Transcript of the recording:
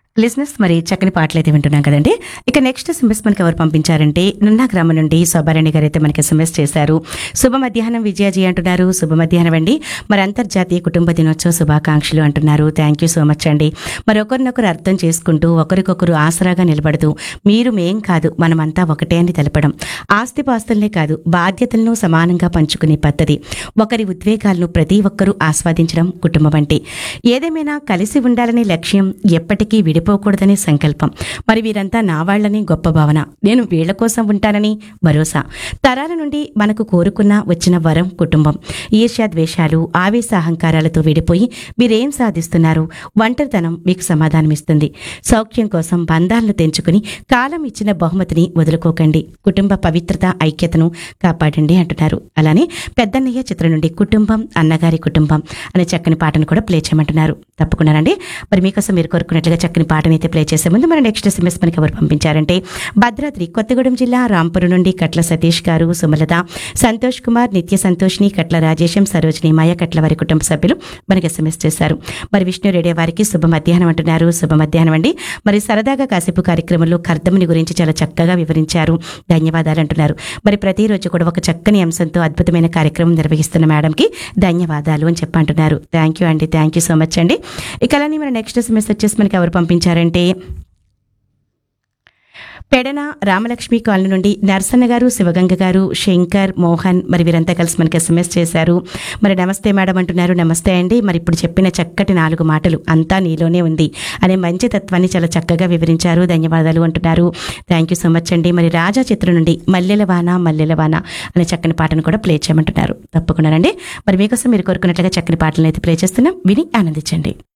లిజినెస్ మరి చక్కని పాటలు అయితే వింటున్నాం కదండి ఇక నెక్స్ట్ ఎస్ఎంఎస్ మనకి ఎవరు పంపించారంటే నున్నా గ్రామం నుండి శోభారాణి గారు అయితే మనకి ఎస్ఎంఎస్ చేశారు శుభ మధ్యాహ్నం విజయాజీ అంటున్నారు శుభ మధ్యాహ్నం అండి మరి అంతర్జాతీయ కుటుంబ దినోత్సవ శుభాకాంక్షలు అంటున్నారు థ్యాంక్ యూ సో మచ్ అండి మరి ఒకరినొకరు అర్థం చేసుకుంటూ ఒకరికొకరు ఆసరాగా నిలబడుతూ మీరు మేం కాదు మనమంతా ఒకటే అని తెలపడం ఆస్తిపాస్తులనే కాదు బాధ్యతలను సమానంగా పంచుకునే పద్ధతి ఒకరి ఉద్వేగాలను ప్రతి ఒక్కరూ ఆస్వాదించడం కుటుంబం అంటే ఏదేమైనా కలిసి ఉండాలనే లక్ష్యం ఎప్పటికీ విడిపోకూడదనే సంకల్పం మరి వీరంతా నా వాళ్ళని గొప్ప భావన నేను వీళ్ల కోసం ఉంటానని భరోసా తరాల నుండి మనకు కోరుకున్న వచ్చిన వరం కుటుంబం ఈర్ష్యా ద్వేషాలు ఆవేశ అహంకారాలతో విడిపోయి మీరేం సాధిస్తున్నారు ఒంటరితనం మీకు సమాధానమిస్తుంది సౌఖ్యం కోసం బంధాలను తెంచుకుని కాలం ఇచ్చిన బహుమతిని వదులుకోకండి కుటుంబ పవిత్రత ఐక్యతను కాపాడండి అంటున్నారు అలానే పెద్దన్నయ్య చిత్రం నుండి కుటుంబం అన్నగారి కుటుంబం అనే చక్కని పాటను కూడా ప్లే చేయమంటున్నారు తప్పకుండానండి మరి మీకోసం మీరు కోరుకున్నట్లుగా చక్కని పాటని అయితే ప్లే చేసే ముందు మన నెక్స్ట్ ఎస్ఎంఎస్ మనకి ఎవరు పంపించారంటే భద్రాద్రి కొత్తగూడెం జిల్లా రాంపురం నుండి కట్ల సతీష్ గారు సుమలత సంతోష్ కుమార్ నిత్య సంతోష్ని కట్ల రాజేశం సరోజిని మాయ కట్ల వారి కుటుంబ సభ్యులు మనకి ఎస్ఎంఎస్ చేశారు మరి విష్ణు రెడ్డి వారికి శుభ మధ్యాహ్నం అంటున్నారు శుభ మధ్యాహ్నం అండి మరి సరదాగా కాసేపు కార్యక్రమంలో కర్దముని గురించి చాలా చక్కగా వివరించారు ధన్యవాదాలు అంటున్నారు మరి ప్రతిరోజు కూడా ఒక చక్కని అంశంతో అద్భుతమైన కార్యక్రమం నిర్వహిస్తున్న మేడంకి ధన్యవాదాలు అని చెప్పంటున్నారు థ్యాంక్ యూ అండి థ్యాంక్ యూ సో మచ్ అండి ఇక అలానే మన నెక్స్ట్ ఎస్ఎంఎస్ వచ్చేసి మనకి ఎవరు పంపించారంటే పెడన రామలక్ష్మి కాలనీ నుండి నర్సన్న గారు శివగంగ గారు శంకర్ మోహన్ మరి వీరంతా కలిసి మనకి ఎస్ఎంఎస్ చేశారు మరి నమస్తే మేడం అంటున్నారు నమస్తే అండి మరి ఇప్పుడు చెప్పిన చక్కటి నాలుగు మాటలు అంతా నీలోనే ఉంది అనే మంచి తత్వాన్ని చాలా చక్కగా వివరించారు ధన్యవాదాలు అంటున్నారు థ్యాంక్ యూ సో మచ్ అండి మరి రాజా చిత్రం నుండి మల్లెల వాన మల్లెల వాన అనే చక్కని పాటను కూడా ప్లే చేయమంటున్నారు తప్పకుండానండి మరి మీకోసం మీరు కోరుకున్నట్లుగా చక్కని పాటలను అయితే ప్లే చేస్తున్నాం విని ఆనందించండి